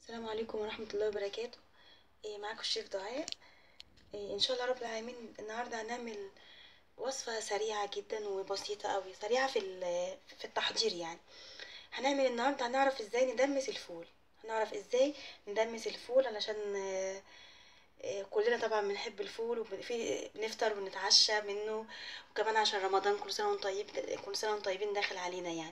السلام عليكم ورحمة الله وبركاته إيه معاكم الشيف دعاء إيه ان شاء الله رب العالمين النهاردة هنعمل وصفة سريعة جدا وبسيطة قوي سريعة في ال- في التحضير يعني هنعمل النهاردة هنعرف ازاي ندمس الفول هنعرف ازاي ندمس الفول علشان آه، آه، كلنا طبعا بنحب الفول وفي بنفطر ونتعشى منه وكمان عشان رمضان كل سنة وانتم طيب كل سنة وانتم طيبين داخل علينا يعني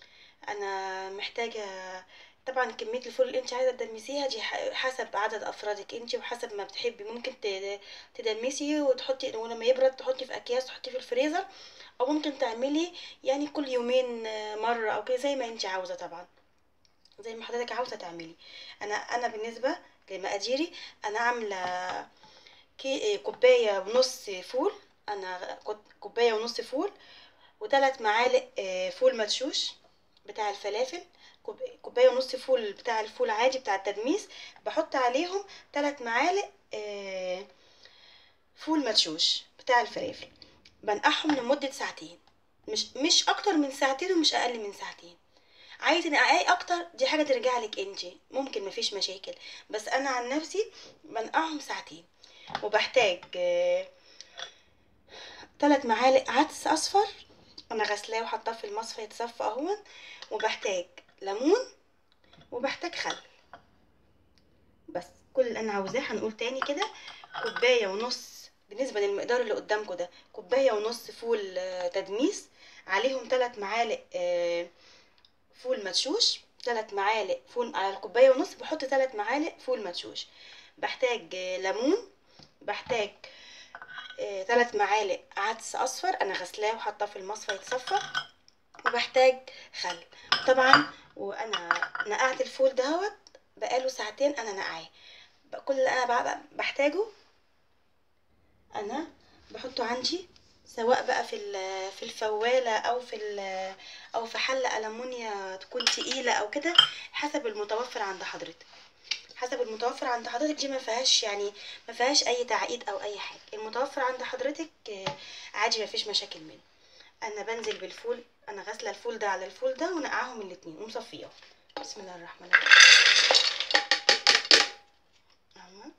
انا محتاجه طبعا كميه الفول اللي انت عايزه تدمسيها دي ح- حسب عدد افرادك انت وحسب ما بتحبي ممكن ت- تدمسي وتحطي ولما يبرد تحطي في اكياس تحطيه في الفريزر او ممكن تعملي يعني كل يومين آه، مره او كده زي ما انت عاوزه طبعا زي ما حضرتك عاوزه تعملي انا انا بالنسبه لمقاديري انا عامله كي آه، كوبايه ونص فول انا كنت- كوبايه ونص فول وثلاث معالق آه، فول مدشوش بتاع الفلافل كوب- كوبايه ونص فول بتاع الفول عادي بتاع التدميس بحط عليهم ثلاث معالق آه، فول مدشوش بتاع الفلافل بنقعهم لمده ساعتين مش مش اكتر من ساعتين ومش اقل من ساعتين عايزه نقعي اكتر دي حاجه ترجع لك انت ممكن مفيش مشاكل بس انا عن نفسي بنقعهم ساعتين وبحتاج آه، ثلاث معالق عدس اصفر انا غسلاه وحطاه في المصفى يتصفى اهون وبحتاج ليمون وبحتاج خل بس كل اللي انا عاوزاه هنقول تاني كده كوبايه ونص بالنسبه للمقدار اللي قدامكم ده كوبايه ونص فول آه، تدميس عليهم ثلاث معالق آه، فول مدشوش ثلاث معالق فول على الكوبايه ونص بحط ثلاث معالق فول مدشوش بحتاج آه، ليمون بحتاج ثلاث معالق عدس اصفر انا غسلاه وحطاه في المصفى يتصفى وبحتاج خل طبعا وانا نقعت الفول دهوت بقاله ساعتين انا نقعاه بقى كل اللي انا بقى بحتاجه انا بحطه عندي سواء بقى في ال- في الفواله او في ال- او في حله المونيا تكون تقيله او كده حسب المتوفر عند حضرتك حسب المتوفر عند حضرتك دي ما فيهاش يعني ما فيهاش اي تعقيد او اي حاجه المتوفر عند حضرتك آه، عادي ما فيش مشاكل منه انا بنزل بالفول انا غاسله الفول ده على الفول ده ونقعهم الاتنين ومصفيهم بسم الله الرحمن الرحيم أهو.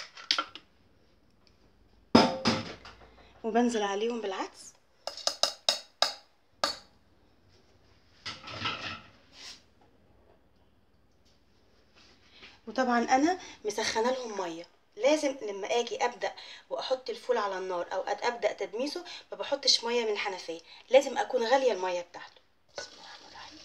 وبنزل عليهم بالعدس وطبعا انا مسخنه لهم ميه لازم لما اجي ابدا واحط الفول على النار او أد- ابدا تدميسه ما بحطش ميه من الحنفيه لازم اكون غاليه الميه بتاعته بسم الله الرحمن الرحيم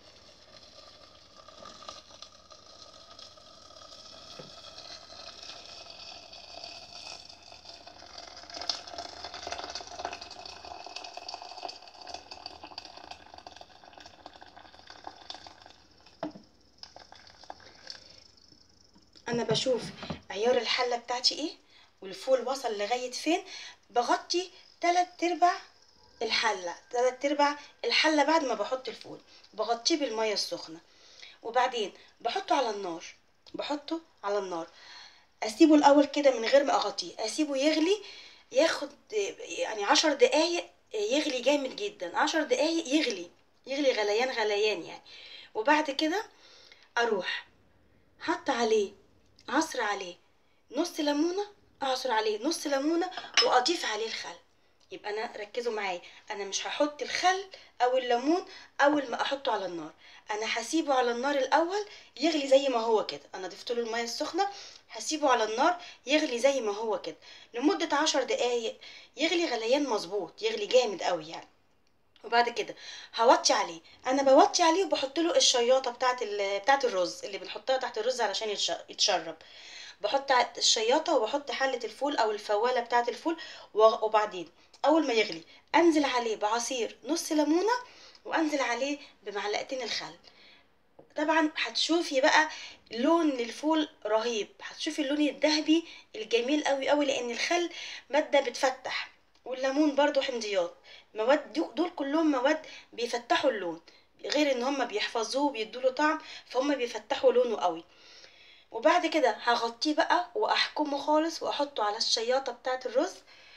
انا بشوف عيار الحله بتاعتي ايه والفول وصل لغايه فين بغطي تلات ارباع الحله تلات ارباع الحله بعد ما بحط الفول بغطيه بالميه السخنه وبعدين بحطه على النار بحطه على النار اسيبه الاول كده من غير ما اغطيه اسيبه يغلي ياخد يعني عشر دقايق يغلي جامد جدا عشر دقايق يغلي يغلي غليان غليان يعني وبعد كده اروح حط عليه عصر عليه نص ليمونه اعصر عليه نص ليمونه واضيف عليه الخل يبقى انا ركزوا معايا انا مش هحط الخل او الليمون اول ما احطه على النار انا هسيبه على النار الاول يغلي زي ما هو كده انا ضفت له الميه السخنه هسيبه على النار يغلي زي ما هو كده لمده عشر دقايق يغلي غليان مظبوط يغلي جامد قوي يعني وبعد كده هوطي عليه انا بوطي عليه وبحط له الشياطه بتاعه ال- بتاعه الرز اللي بنحطها تحت الرز علشان يتش- يتشرب بحط ع- الشياطه وبحط حله الفول او الفواله بتاعه الفول و- وبعدين اول ما يغلي انزل عليه بعصير نص ليمونه وانزل عليه بمعلقتين الخل طبعا هتشوفي بقى لون الفول رهيب هتشوفي اللون الذهبي الجميل قوي قوي لان الخل ماده بتفتح والليمون برضو حمضيات مواد دو- دول كلهم مواد بيفتحوا اللون غير ان هم بيحفظوه وبيدوله طعم فهم بيفتحوا لونه قوي وبعد كده هغطيه بقى واحكمه خالص واحطه على الشياطه بتاعه الرز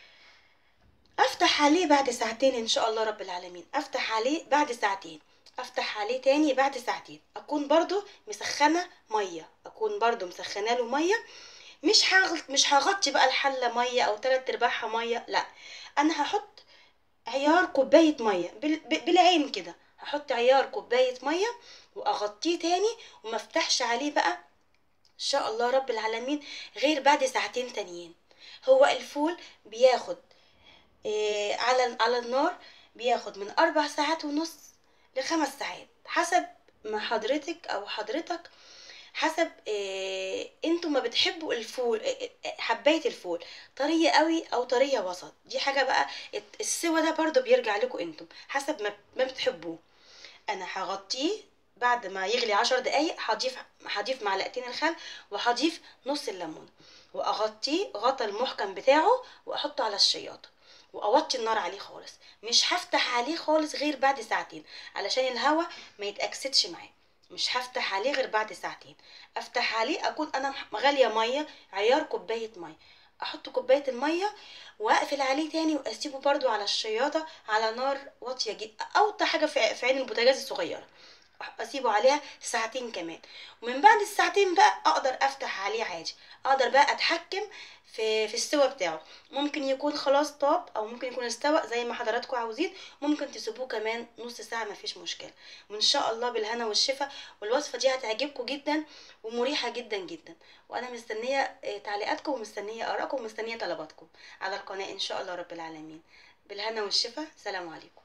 افتح عليه بعد ساعتين ان شاء الله رب العالمين افتح عليه بعد ساعتين افتح عليه تاني بعد ساعتين اكون برضو مسخنه ميه اكون اكون برضو مسخنه له ميه مش هغط مش هغطي بقى الحله ميه او تلات ارباعها ميه لا انا هحط عيار كوبايه ميه بال- ب- بالعين كده هحط عيار كوبايه ميه واغطيه تاني وما افتحش عليه بقى ان شاء الله رب العالمين غير بعد ساعتين تانيين هو الفول بياخد إيه على على النار بياخد من اربع ساعات ونص لخمس ساعات حسب ما حضرتك او حضرتك حسب إيه انتوا ما بتحبوا الفول إيه إيه حبايه الفول طريه قوي او طريه وسط دي حاجه بقى الت- السوا ده برضو بيرجع لكم انتم حسب ما ما بتحبوه انا هغطيه بعد ما يغلي عشر دقايق هضيف هضيف معلقتين الخل وهضيف نص الليمون واغطيه غطا المحكم بتاعه واحطه على الشياطه واوطي النار عليه خالص مش هفتح عليه خالص غير بعد ساعتين علشان الهواء ما يتاكسدش معاه مش هفتح عليه غير بعد ساعتين افتح عليه اكون انا غاليه ميه عيار كوبايه ميه احط كوبايه الميه واقفل عليه تاني واسيبه برضو على الشياطه على نار واطيه جدا اوطى حاجه في في عين البوتاجاز الصغيره اسيبه عليها ساعتين كمان ومن بعد الساعتين بقى اقدر افتح عليه عادي اقدر بقى اتحكم في في السوا بتاعه ممكن يكون خلاص طاب او ممكن يكون استوى زي ما حضراتكم عاوزين ممكن تسيبوه كمان نص ساعه مفيش مشكله وان شاء الله بالهنا والشفا والوصفه دي هتعجبكم جدا ومريحه جدا جدا وانا مستنيه آه، تعليقاتكم ومستنيه ارائكم ومستنيه طلباتكم على القناه ان شاء الله رب العالمين بالهنا والشفا سلام عليكم